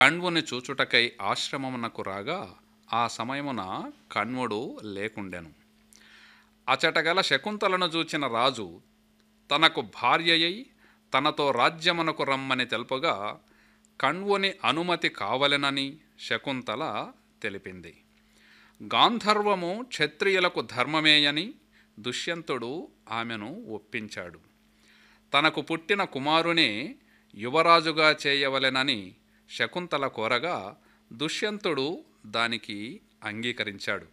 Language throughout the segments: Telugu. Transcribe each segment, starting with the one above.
కణ్వుని చూచుటకై ఆశ్రమమునకు రాగా ఆ సమయమున కణ్వుడు లేకుండెను అచటగల శకుంతలను చూచిన రాజు తనకు భార్యయై తనతో రాజ్యమునకు రమ్మని తెలుపగా కణ్వుని అనుమతి కావలెనని శకుంతల తెలిపింది గాంధర్వము క్షత్రియులకు ధర్మమేయని దుష్యంతుడు ఆమెను ఒప్పించాడు తనకు పుట్టిన కుమారునే యువరాజుగా చేయవలెనని శకుంతల కోరగా దుష్యంతుడు దానికి అంగీకరించాడు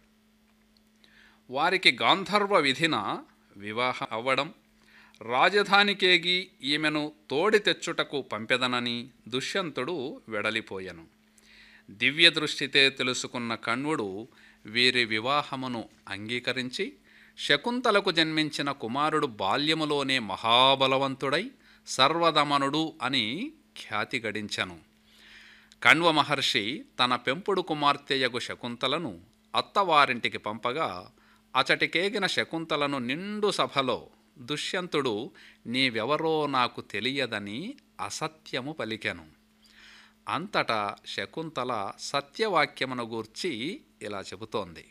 వారికి గాంధర్వ విధిన వివాహం అవ్వడం రాజధానికేగి ఈమెను తోడి తెచ్చుటకు పంపెదనని దుష్యంతుడు వెడలిపోయెను దివ్య దృష్టితే తెలుసుకున్న కణ్వుడు వీరి వివాహమును అంగీకరించి శకుంతలకు జన్మించిన కుమారుడు బాల్యములోనే మహాబలవంతుడై సర్వదమనుడు అని ఖ్యాతి గడించెను కణ్వ మహర్షి తన పెంపుడు కుమార్తెయగు శకుంతలను అత్తవారింటికి పంపగా అచటికేగిన శకుంతలను నిండు సభలో దుష్యంతుడు నీవెవరో నాకు తెలియదని అసత్యము పలికెను అంతటా శకుంతల సత్యవాక్యమును గూర్చి ఇలా చెబుతోంది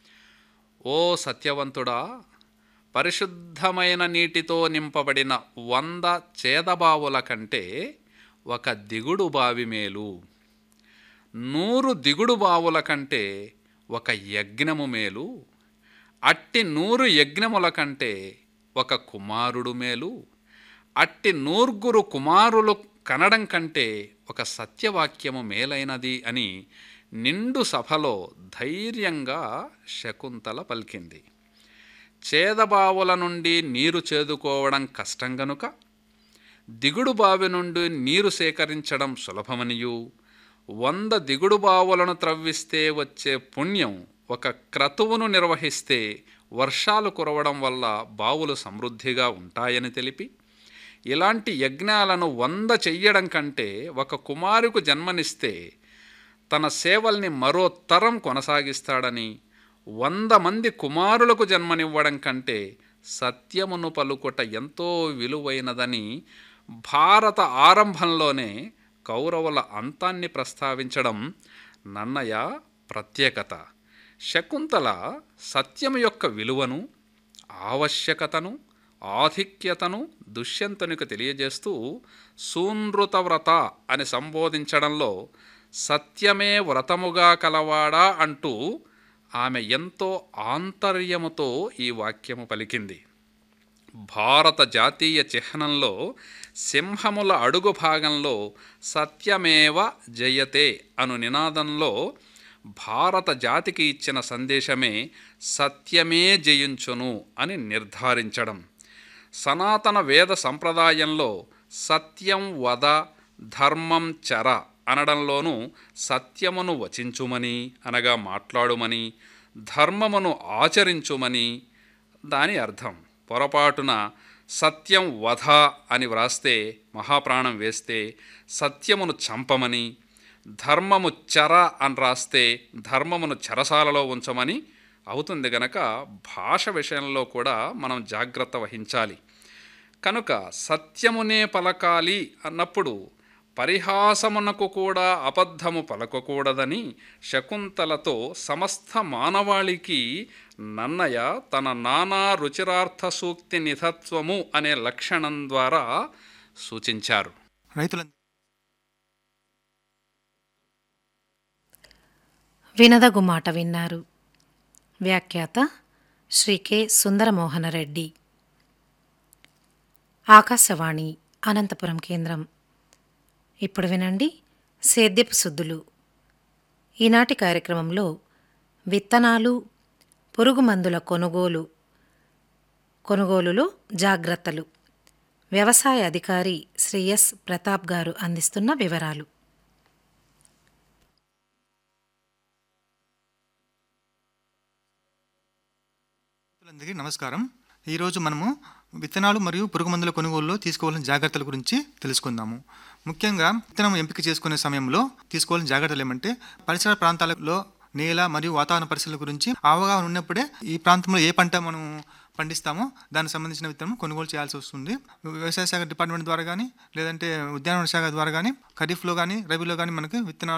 ఓ సత్యవంతుడా పరిశుద్ధమైన నీటితో నింపబడిన వంద చేదబావుల కంటే ఒక దిగుడు బావి మేలు నూరు దిగుడు బావుల కంటే ఒక యజ్ఞము మేలు అట్టి నూరు యజ్ఞముల కంటే ఒక కుమారుడు మేలు అట్టి నూర్గురు కుమారులు కనడం కంటే ఒక సత్యవాక్యము మేలైనది అని నిండు సభలో ధైర్యంగా శకుంతల పలికింది చేదబావుల నుండి నీరు చేదుకోవడం కష్టం గనుక దిగుడు బావి నుండి నీరు సేకరించడం సులభమనియు వంద దిగుడు బావులను త్రవ్విస్తే వచ్చే పుణ్యం ఒక క్రతువును నిర్వహిస్తే వర్షాలు కురవడం వల్ల బావులు సమృద్ధిగా ఉంటాయని తెలిపి ఇలాంటి యజ్ఞాలను వంద చెయ్యడం కంటే ఒక కుమారుకు జన్మనిస్తే తన సేవల్ని మరో తరం కొనసాగిస్తాడని వంద మంది కుమారులకు జన్మనివ్వడం కంటే సత్యమును పలుకుట ఎంతో విలువైనదని భారత ఆరంభంలోనే కౌరవుల అంతాన్ని ప్రస్తావించడం నన్నయ ప్రత్యేకత శకుంతల సత్యం యొక్క విలువను ఆవశ్యకతను ఆధిక్యతను దుష్యంతునికి తెలియజేస్తూ సూనృత వ్రత అని సంబోధించడంలో సత్యమే వ్రతముగా కలవాడా అంటూ ఆమె ఎంతో ఆంతర్యముతో ఈ వాక్యము పలికింది భారత జాతీయ చిహ్నంలో సింహముల అడుగు భాగంలో సత్యమేవ జయతే అను నినాదంలో భారత జాతికి ఇచ్చిన సందేశమే సత్యమే జయించును అని నిర్ధారించడం సనాతన వేద సంప్రదాయంలో సత్యం వద ధర్మం చర అనడంలోనూ సత్యమును వచించుమని అనగా మాట్లాడుమని ధర్మమును ఆచరించుమని దాని అర్థం పొరపాటున సత్యం వధ అని వ్రాస్తే మహాప్రాణం వేస్తే సత్యమును చంపమని ధర్మము చర అని రాస్తే ధర్మమును చెరసాలలో ఉంచమని అవుతుంది గనక భాష విషయంలో కూడా మనం జాగ్రత్త వహించాలి కనుక సత్యమునే పలకాలి అన్నప్పుడు పరిహాసమునకు కూడా అబద్ధము పలకకూడదని శకుంతలతో సమస్త మానవాళికి నన్నయ తన నానా రుచిరార్థ సూక్తి నిధత్వము అనే లక్షణం ద్వారా సూచించారు రైతులందరూ వినదగు మాట విన్నారు వ్యాఖ్యాత శ్రీ కె సుందరమోహనరెడ్డి ఆకాశవాణి అనంతపురం కేంద్రం ఇప్పుడు వినండి సేద్యపు సుద్దులు ఈనాటి కార్యక్రమంలో విత్తనాలు పురుగు మందుల కొనుగోలు కొనుగోలులో జాగ్రత్తలు వ్యవసాయ అధికారి శ్రీ ఎస్ ప్రతాప్ గారు అందిస్తున్న వివరాలు రైతులందరికీ నమస్కారం ఈరోజు మనము విత్తనాలు మరియు పురుగు మందుల కొనుగోలులో తీసుకోవాల్సిన జాగ్రత్తల గురించి తెలుసుకుందాము ముఖ్యంగా విత్తనం ఎంపిక చేసుకునే సమయంలో తీసుకోవాల్సిన జాగ్రత్తలు ఏమంటే పరిసర ప్రాంతాలలో నేల మరియు వాతావరణ పరిస్థితుల గురించి అవగాహన ఉన్నప్పుడే ఈ ప్రాంతంలో ఏ పంట మనం పండిస్తామో దానికి సంబంధించిన విత్తనం కొనుగోలు చేయాల్సి వస్తుంది వ్యవసాయ శాఖ డిపార్ట్మెంట్ ద్వారా కానీ లేదంటే ఉద్యానవన శాఖ ద్వారా కానీ ఖరీఫ్లో కానీ రబీలో కానీ మనకి విత్తనాలు